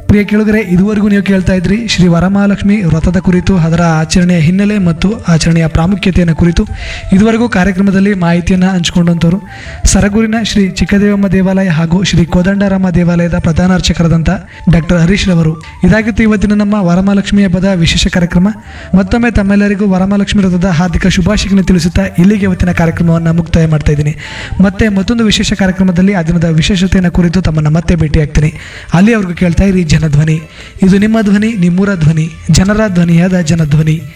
ಪ್ರಿಯ ಕೇಳುಗರೆ ಇದುವರೆಗೂ ನೀವು ಕೇಳ್ತಾ ಇದ್ರಿ ಶ್ರೀ ವರಮಹಾಲಕ್ಷ್ಮಿ ವ್ರತದ ಕುರಿತು ಅದರ ಆಚರಣೆಯ ಹಿನ್ನೆಲೆ ಮತ್ತು ಆಚರಣೆಯ ಪ್ರಾಮುಖ್ಯತೆಯನ್ನು ಕುರಿತು ಇದುವರೆಗೂ ಕಾರ್ಯಕ್ರಮದಲ್ಲಿ ಮಾಹಿತಿಯನ್ನು ಹಂಚಿಕೊಂಡಂಥವ್ರು ಸರಗೂರಿನ ಶ್ರೀ ಚಿಕ್ಕದೇವಮ್ಮ ದೇವಾಲಯ ಹಾಗೂ ಶ್ರೀ ಕೋದಂಡರಾಮ ದೇವಾಲಯದ ಪ್ರಧಾನ ಅರ್ಚಕರಾದಂಥ ಡಾಕ್ಟರ್ ಹರೀಶ್ ರವರು ಇದಾಗಿತ್ತು ಇವತ್ತಿನ ನಮ್ಮ ವರಮಹಾಲಕ್ಷ್ಮಿ ಹಬ್ಬದ ವಿಶೇಷ ಕಾರ್ಯಕ್ರಮ ಮತ್ತೊಮ್ಮೆ ತಮ್ಮೆಲ್ಲರಿಗೂ ವರಮಹಾಲಕ್ಷ್ಮಿ ವ್ರತದ ಹಾರ್ದಿಕ ಶುಭಾಶಯಗಳನ್ನು ತಿಳಿಸುತ್ತಾ ಇಲ್ಲಿಗೆ ಇವತ್ತಿನ ಕಾರ್ಯಕ್ರಮವನ್ನು ಮುಕ್ತಾಯ ಮಾಡ್ತಾ ಇದ್ದೀನಿ ಮತ್ತೆ ಮತ್ತೊಂದು ವಿಶೇಷ ಕಾರ್ಯಕ್ರಮದಲ್ಲಿ ಆ ದಿನದ ವಿಶೇಷತೆಯನ್ನು ಕುರಿತು ತಮ್ಮನ್ನು ಮತ್ತೆ ಭೇಟಿಯಾಗ್ತೀನಿ ಅಲ್ಲಿಯವರೆಗೂ ಕೇಳ್ತಾ ಇರಿ ಜನಧ್ವನಿ ಇದು ನಿಮ್ಮ ಧ್ವನಿ ನಿಮ್ಮೂರ ಧ್ವನಿ ಜನರ ಧ್ವನಿಯಾದ ಜನಧ್ವನಿ